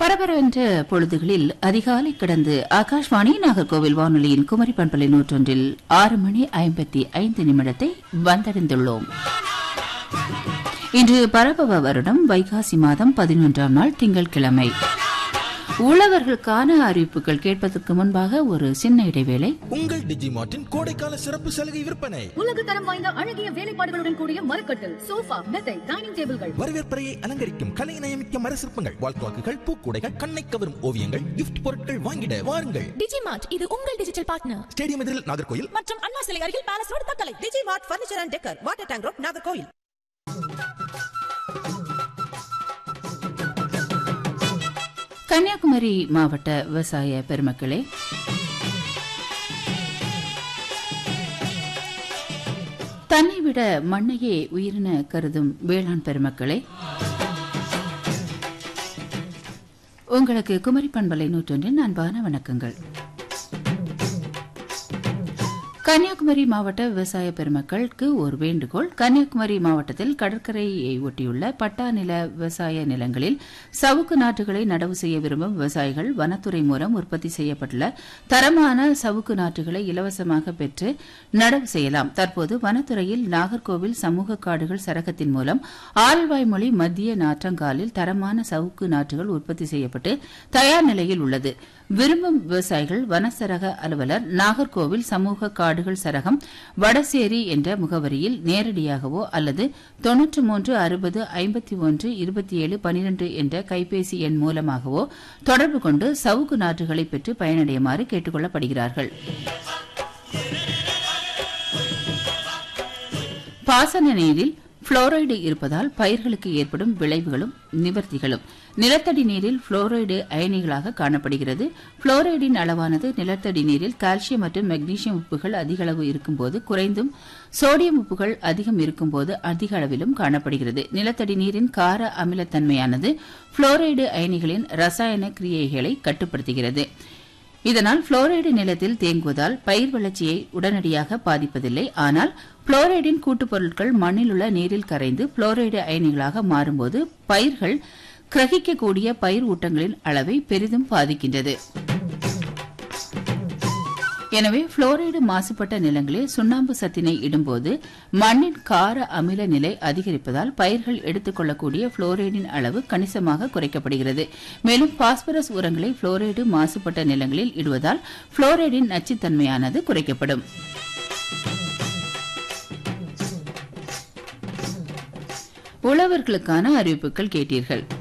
பரபரவென்ற பொழுதுகளில் அதிகாலை கடந்து ஆகாஷ்வாணி நாகர்கோவில் வானொலியின் குமரி பண்பலை நூற்றொன்றில் ஆறு மணி ஐம்பத்தி ஐந்து நிமிடத்தை வந்தடைந்துள்ளோம் இன்று பரபவ வருடம் வைகாசி மாதம் பதினொன்றாம் நாள் திங்கட்கிழமை உழவர்களுக்கான அறிவிப்புகள் கேட்பதற்கு முன்பாக ஒரு சின்ன இடைவேளை உங்கள் டிஜிமார்ட்டின் கோடைக்கால சிறப்பு சலுகை விற்பனை உலக தரம் வாய்ந்த அழகிய வேலைப்பாடுகளுடன் கூடிய மரக்கட்டில் சோஃபா மெத்தை டைனிங் டேபிள்கள் வரவேற்பறையை அலங்கரிக்கும் கலை நயமிக்க மர சிற்பங்கள் வால்குவாக்குகள் பூக்கூடைகள் கண்ணை கவரும் ஓவியங்கள் கிஃப்ட் பொருட்கள் வாங்கிட வாருங்கள் டிஜிமார்ட் இது உங்கள் டிஜிட்டல் பார்ட்னர் ஸ்டேடியம் எதிரில் நாகர்கோயில் மற்றும் அண்ணா சிலை அருகில் palace road Thuckalay Digimart furniture and decor water tank road Nagercoil Kanyakumari மாவட்ட விவசாய பெருமக்களே தன்னை விட மண்ணையே உயிரின கருதும் வேளாண் பெருமக்களே உங்களுக்கு குமரி பண்பலை நூற்றொன்றின் அன்பான வணக்கங்கள் கன்னியாகுமரி மாவட்ட விவசாய பெருமக்களுக்கு ஒரு வேண்டுகோள் கன்னியாகுமரி மாவட்டத்தில் கடற்கரையை ஒட்டியுள்ள பட்டா நில விவசாய நிலங்களில் சவுக்கு நாற்றுகளை நடவு செய்ய விரும்பும் விவசாயிகள் வனத்துறை மூலம் உற்பத்தி செய்யப்பட்டுள்ள தரமான சவுக்கு நாற்றுகளை இலவசமாக பெற்று நடவு செய்யலாம் தற்போது வனத்துறையில் நாகர்கோவில் சமூக காடுகள் சரகத்தின் மூலம் ஆழ்வாய்மொழி மத்திய நாற்றங்காலில் தரமான சவுக்கு நாற்றுகள் உற்பத்தி செய்யப்பட்டு தயார் நிலையில் உள்ளது விரும்பும் விவசாயிகள் வனசரக அலுவலர் நாகர்கோவில் சமூக காடுகள் சரகம் வடசேரி என்ற முகவரியில் நேரடியாகவோ அல்லது தொன்னூற்று மூன்று அறுபது ஐம்பத்தி ஒன்று இருபத்தி ஏழு பனிரெண்டு என்ற கைபேசி எண் மூலமாகவோ தொடர்பு கொண்டு சவுக்கு நாற்றுகளை பெற்று பயனடையுமாறு கேட்டுக் கொள்ளப்படுகிறார்கள் பாசன நீரில் புளோரைடு இருப்பதால் பயிர்களுக்கு ஏற்படும் விளைவுகளும் நிவர்த்திகளும் நிலத்தடி நீரில் புளோரைடு அயனிகளாக காணப்படுகிறது புளோரைடின் அளவானது நிலத்தடி நீரில் கால்சியம் மற்றும் மெக்னீசியம் உப்புகள் அதிக அளவு இருக்கும்போது குறைந்தும் சோடியம் உப்புகள் அதிகம் இருக்கும்போது அதிக அளவிலும் காணப்படுகிறது நிலத்தடி நீரின் கார அமிலத்தன்மையானது புளோரைடு அயனிகளின் ரசாயன கிரியைகளை கட்டுப்படுத்துகிறது இதனால் புளோரைடு நிலத்தில் தேங்குவதால் பயிர் வளர்ச்சியை உடனடியாக பாதிப்பதில்லை ஆனால் புளோரைடின் கூட்டுப் பொருட்கள் மண்ணில் உள்ள நீரில் கரைந்து புளோரைடு அயனிகளாக மாறும்போது பயிர்கள் கிரகிக்கக்கூடிய பயிர் ஊட்டங்களின் அளவை பெரிதும் பாதிக்கின்றது எனவே புளோரைடு மாசுபட்ட நிலங்களில் சுண்ணாம்பு சத்தினை இடும்போது மண்ணின் கார அமில நிலை அதிகரிப்பதால் பயிர்கள் எடுத்துக் கொள்ளக்கூடிய புளோரைடின் அளவு கணிசமாக குறைக்கப்படுகிறது மேலும் பாஸ்பரஸ் உரங்களை புளோரைடு மாசுபட்ட நிலங்களில் இடுவதால் புளோரைடின் நச்சுத்தன்மையானது குறைக்கப்படும் உழவர்களுக்கான அறிவிப்புகள் கேட்டீர்கள்